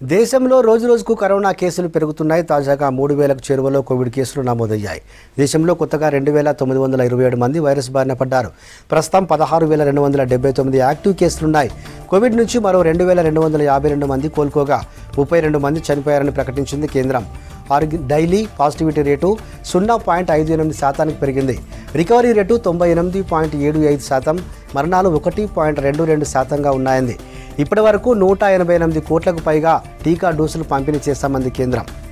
దేశంలో రోజు రోజుకు కరోనా కేసులు పెరుగుతున్నాయి తాజాగా మూడు వేలకు చేరువలో కోవిడ్ కేసులు నమోదయ్యాయి దేశంలో కొత్తగా రెండు వేల తొమ్మిది వందల ఇరవై ఏడు మంది వైరస్ బారిన పడ్డారు ప్రస్తుతం పదహారు వేల రెండు వందల డెబ్బై తొమ్మిది యాక్టివ్ కేసులున్నాయి కోవిడ్ నుంచి మరో రెండు వేల రెండు వందల యాభై రెండు మంది కోలుకోగా ముప్పై రెండు మంది చనిపోయారని ప్రకటించింది కేంద్రం ఆర్గి డైలీ పాజిటివిటీ రేటు సున్నా పాయింట్ ఐదు ఎనిమిది శాతానికి పెరిగింది రికవరీ రేటు తొంభై ఎనిమిది పాయింట్ ఏడు ఐదు శాతం మరణాలు ఒకటి పాయింట్ రెండు రెండు శాతంగా ఉన్నాయంది ఇప్పటి వరకు నూట ఎనభై ఎనిమిది కోట్లకు పైగా టీకా డోసులు పంపిణీ చేశామంది కేంద్రం